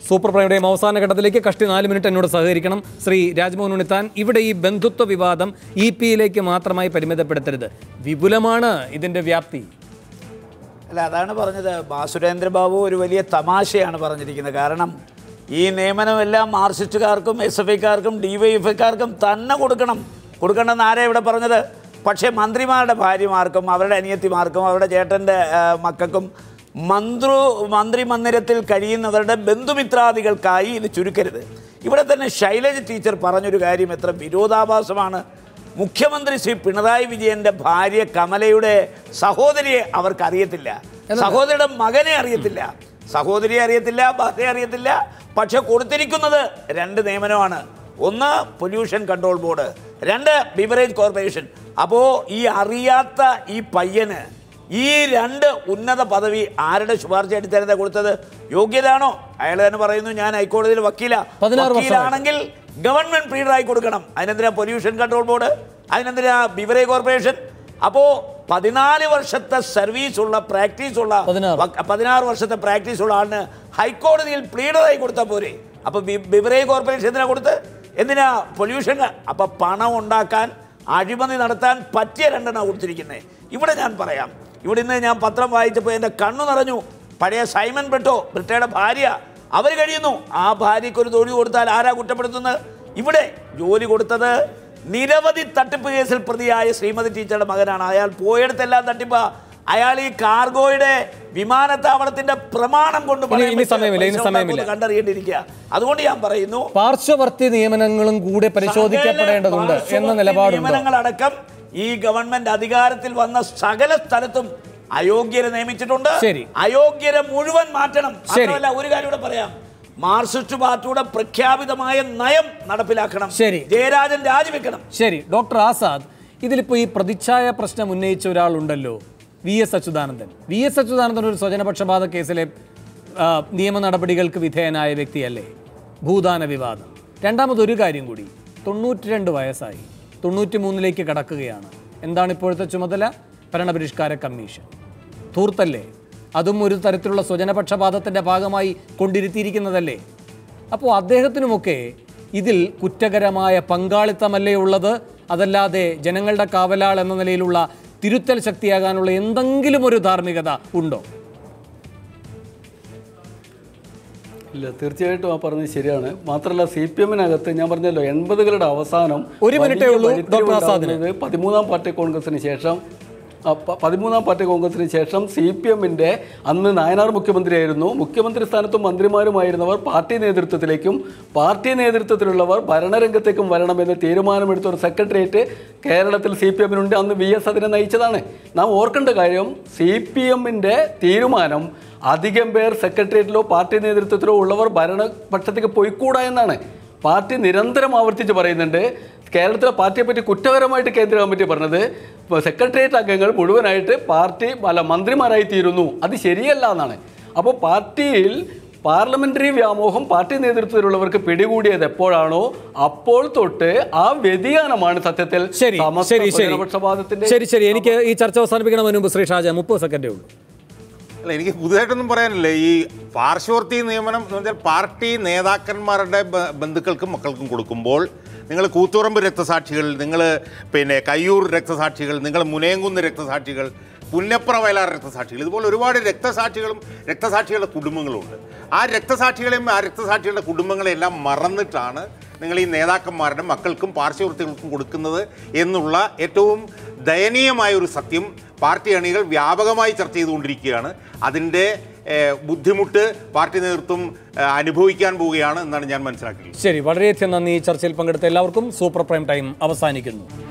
Super പ്രൈമുടെയും അവസാന ഘട്ടത്തിലേക്ക് കഷ്ടി നാല് മിനിറ്റ് എന്നോട് സഹകരിക്കണം ശ്രീ രാജ്മോഹൻ ഉണ്ണിത്താൻ ഇവിടെ ഈ ബന്ധുത്വ വിവാദം ഇ പിയിലേക്ക് മാത്രമായി പരിമിതപ്പെടുത്തരുത് വിപുലമാണ് ഇതിന്റെ വ്യാപ്തി അല്ല അതാണ് പറഞ്ഞത് ബാസുരേന്ദ്രബാബു ഒരു വലിയ തമാശയാണ് പറഞ്ഞിരിക്കുന്നത് കാരണം ഈ നിയമനമെല്ലാം മാർക്സിസ്റ്റുകാർക്കും എസ് എഫ് ഐക്കാർക്കും ഡി വൈ എഫ് ഐക്കാർക്കും തന്നെ കൊടുക്കണം കൊടുക്കണമെന്ന് ആരാ ഇവിടെ പറഞ്ഞത് പക്ഷേ മന്ത്രിമാരുടെ ഭാര്യമാർക്കും അവരുടെ അനിയത്തിമാർക്കും അവരുടെ ചേട്ടൻ്റെ ആ, മക്കൾക്കും മന്ത്രു മന്ത്രി മന്ദിരത്തിൽ കഴിയുന്നവരുടെ ബന്ധുമിത്രാദികൾക്കായി ഇത് ചുരുക്കരുത് ഇവിടെ തന്നെ ശൈലജ ടീച്ചർ പറഞ്ഞൊരു കാര്യം എത്ര വിരോധാഭാസമാണ് മുഖ്യമന്ത്രി ശ്രീ പിണറായി വിജയന്റെ ഭാര്യ കമലയുടെ സഹോദരിയെ അവർക്ക് അറിയത്തില്ല സഹോദരിയുടെ മകനെ അറിയത്തില്ല സഹോദരിയെ അറിയത്തില്ല ഭാര്യയെ അറിയത്തില്ല പക്ഷെ കൊടുത്തിരിക്കുന്നത് രണ്ട് നിയമനമാണ് ഒന്ന് പൊല്യൂഷൻ കൺട്രോൾ ബോർഡ് രണ്ട് ബിവറേജ് കോർപ്പറേഷൻ അപ്പോൾ ഈ അറിയാത്ത ഈ പയ്യന് ഈ രണ്ട് ഉന്നത പദവി ആരുടെ ശുപാർശ അടിസ്ഥാനത്തെ കൊടുത്തത് യോഗ്യതാണോ അയാൾ തന്നെ പറയുന്നു ഞാൻ ഹൈക്കോടതിയിൽ വക്കീല പതിനാറ് വർഷമായി. വക്കീലാണെങ്കിൽ ഗവൺമെന്റ് ഫ്രീഡായി കൊടുക്കണം അതിനെന്തിനാ പൊല്യൂഷൻ കൺട്രോൾ ബോർഡ് അതിനെന്തിനാ ബിവറേ കോർപ്പറേഷൻ അപ്പോ പതിനാല് വർഷത്തെ സർവീസ് ഉള്ള പ്രാക്ടീസ് ഉള്ള പതിനാറ്. വക്ക- പതിനാറ് വർഷത്തെ പ്രാക്ടീസ് ഉള്ള ആളിന് ഹൈക്കോടതിയിൽ പ്ലീഡറായി കൊടുത്താൽ പോരെ അപ്പൊ ബി- ബിവറേ കോർപ്പറേഷൻ എന്തിനാ കൊടുത്ത് എന്തിനാ പൊല്യൂഷൻ അപ്പൊ പണം ഉണ്ടാക്കാൻ അഴിമതി നടത്താൻ പറ്റിയ രണ്ടെണ്ണം കൊടുത്തിരിക്കുന്നത് ഇവിടെ ഞാൻ പറയാം ഇവിടെ ഇന്ന് ഞാൻ പത്രം വായിച്ചപ്പോൾ എൻ്റെ കണ്ണു നിറഞ്ഞു പഴയ സൈമൺ ബ്രിട്ടോ ബ്രിട്ടയുടെ ഭാര്യ അവർ കഴിയുന്നു ആ ഭാര്യയ്ക്ക് ഒരു തൊഴിൽ കൊടുത്താൽ ആരാ കുറ്റപ്പെടുത്തുന്നത് ഇവിടെ ജോലി കൊടുത്തത് നിരവധി തട്ടിപ്പ് കേസിൽ പ്രതിയായ ശ്രീമതി ടീച്ചറുടെ മകനാണ് അയാൾ പോയെടുത്തെല്ലാം തട്ടിപ്പ് അയാൾ ഈ കാർഗോയുടെ വിമാനത്താവളത്തിന്റെ പ്രമാണം കൊണ്ട് ഇനി- പണയം ഇനി വെച്ച് സമയമില്ല, ഇനി പൈസ സമയമില്ല. ഉണ്ടാക്കുമെന്ന് കണ്ടറിയേണ്ടിയിരിക്കുക അതുകൊണ്ട് ഞാൻ പറയുന്നു പാർശ്വവർത്തി നിയമനങ്ങളും കൂടെ പരിശോധിക്കപ്പെടേണ്ടതുണ്ട് സകല എന്ന നിലപാടുണ്ടോ നിയമനങ്ങളടക്കം ഈ ഗവൺമെന്റ് അധികാരത്തിൽ വന്ന സകല സ്ഥലത്തും അയോഗ്യരെ നിയമിച്ചിട്ടുണ്ട് ശരി. അയോഗ്യരെ മുഴുവൻ മാറ്റണം ശരി. മാത്രമല്ല ഒരു കാര്യം കൂടെ പറയാം മാർക്സിസ്റ്റ് പാർട്ടിയുടെ പ്രഖ്യാപിതമായ നയം നടപ്പിലാക്കണം ശരി. ജയരാജൻ രാജിവെക്കണം ശരി ഡോക്ടർ ആസാദ് ഇതിലിപ്പോൾ ഈ പ്രതിച്ഛായ പ്രശ്നം ഉന്നയിച്ച ഒരാളുണ്ടല്ലോ V S Achuthanandan V S Achuthanandan ഒരു സ്വജനപക്ഷപാത കേസിലെ ആ, നിയമ നടപടികൾക്ക് വിധേയനായ വ്യക്തിയല്ലേ ഭൂദാന വിവാദം രണ്ടാമതൊരു കാര്യം കൂടി തൊണ്ണൂറ്റി രണ്ട് വയസ്സായി തൊണ്ണൂറ്റി മൂന്നിലേക്ക് കടക്കുകയാണ് എന്താണ് ഇപ്പോഴത്തെ ചുമതല ഭരണപരിഷ്കാര കമ്മീഷൻ ധൂർത്തല്ലേ അതും ഒരു തരത്തിലുള്ള സ്വജനപക്ഷപാതത്തിൻ്റെ ഭാഗമായി കൊണ്ടിരുത്തിയിരിക്കുന്നതല്ലേ അപ്പോൾ അദ്ദേഹത്തിനുമൊക്കെ ഇതിൽ കുറ്റകരമായ പങ്കാളിത്തമല്ലേ ഉള്ളത് അതല്ലാതെ ജനങ്ങളുടെ കാവലാൾ എന്ന നിലയിലുള്ള തിരുത്തൽ ശക്തിയാകാനുള്ള എന്തെങ്കിലും ഒരു ധാർമ്മികത ഉണ്ടോ ഇല്ല തീർച്ചയായിട്ടും ആ പറഞ്ഞത് ശരിയാണ് മാത്രമല്ല സി പി എമ്മിനകത്ത് ഞാൻ പറഞ്ഞല്ലോ എൺപതുകളുടെ അവസാനം ഒരു മിനിറ്റേ വലിയ ഉള്ളൂ, വഴിത്തിരിവ് ഡോക്ടർ ആസാദിന്. ഉണ്ടാകുന്നത് പതിമൂന്നാം പാർട്ടി കോൺഗ്രസിന് ശേഷം ആ, പ- പതിമൂന്നാം പാർട്ടി കോൺഗ്രസിന് ശേഷം സി പി എമ്മിൻ്റെ അന്ന് നായനാർ മുഖ്യമന്ത്രിയായിരുന്നു മുഖ്യമന്ത്രി സ്ഥാനത്തും മന്ത്രിമാരുമായിരുന്നവർ പാർട്ടി നേതൃത്വത്തിലേക്കും പാർട്ടി നേതൃത്വത്തിലുള്ളവർ ഭരണരംഗത്തേക്കും വരണമെന്ന് തീരുമാനമെടുത്ത ഒരു സെക്രട്ടേറിയറ്റ് കേരളത്തിൽ സി പി എമ്മിനുണ്ട് അന്ന് വി എസ് അതിനെ നയിച്ചതാണ് നാം ഓർക്കേണ്ട കാര്യം സി പി എമ്മിൻ്റെ തീരുമാനം അധികം പേർ സെക്രട്ടേറിയറ്റിലോ പാർട്ടി നേതൃത്വത്തിലോ ഉള്ളവർ ഭരണപക്ഷത്തേക്ക് പോയിക്കൂടാ എന്നാണ് പാർട്ടി നിരന്തരം ആവർത്തിച്ച് പറയുന്നുണ്ട് കേരളത്തിലെ പാർട്ടിയെ പറ്റി കുറ്റകരമായിട്ട് കേന്ദ്ര കമ്മിറ്റി പറഞ്ഞത് ഇപ്പോൾ സെക്രട്ടേറിയറ്റ് അംഗങ്ങൾ മുഴുവനായിട്ട് പാർട്ടി അല്ല മന്ത്രിമാരായി തീരുന്നു അത് ശരിയല്ല എന്നാണ് അപ്പോൾ പാർട്ടിയിൽ പാർലമെന്ററി വ്യാമോഹം പാർട്ടി നേതൃത്വത്തിലുള്ളവർക്ക് പിടികൂടിയത് എപ്പോഴാണോ അപ്പോൾ തൊട്ട് ആ വ്യതിയാനമാണ് സത്യത്തിൽ ശരി സമസ്ത ശരി ശരി സ്വജനപക്ഷപാതത്തിന്റെ ശരി ശരി എനിക്ക് ഈ ചർച്ച അവസാനിപ്പിക്കണമെന്ന് മുമ്പ് ശ്രീ ഷാജ മുപ്പത് സെക്കൻഡേ ഉള്ളൂ അല്ല എനിക്ക് പുതുതായിട്ടൊന്നും പറയാനില്ല ഈ പാർശ്വവർത്തി നിയമനം എന്ന് വെച്ചാൽ പാർട്ടി നേതാക്കന്മാരുടെ ബ- ബന്ധുക്കൾക്കും മക്കൾക്കും കൊടുക്കുമ്പോൾ നിങ്ങൾ കൂത്തുറമ്പ് രക്തസാക്ഷികൾ നിങ്ങൾ പിന്നെ കയ്യൂർ രക്തസാക്ഷികൾ നിങ്ങൾ മുനയങ്കുന്ന് രക്തസാക്ഷികൾ പുന്നപ്ര വയലാർ രക്തസാക്ഷികൾ ഇതുപോലെ ഒരുപാട് രക്തസാക്ഷികളും രക്തസാക്ഷികളുടെ കുടുംബങ്ങളുണ്ട് ആ രക്തസാക്ഷികളെയും ആ രക്തസാക്ഷികളുടെ കുടുംബങ്ങളെല്ലാം മറന്നിട്ടാണ് നിങ്ങൾ ഈ നേതാക്കന്മാരുടെ മക്കൾക്കും പാർശ്വവൃത്തികൾക്കും കൊടുക്കുന്നത് എന്നുള്ള ഏറ്റവും ദയനീയമായ ഒരു സത്യം പാർട്ടി അണികൾ വ്യാപകമായി ചർച്ച ചെയ്തുകൊണ്ടിരിക്കുകയാണ് അതിൻ്റെ ഏഹ്, ബുദ്ധിമുട്ട് പാർട്ടി നേതൃത്വം ഏഹ്, അനുഭവിക്കാൻ പോവുകയാണ് എന്നാണ് ഞാൻ മനസ്സിലാക്കിയത് ശരി വളരെയധികം നന്ദി ഈ ചർച്ചയിൽ പങ്കെടുത്ത എല്ലാവർക്കും സൂപ്പർ പ്രൈം ടൈം അവസാനിക്കുന്നു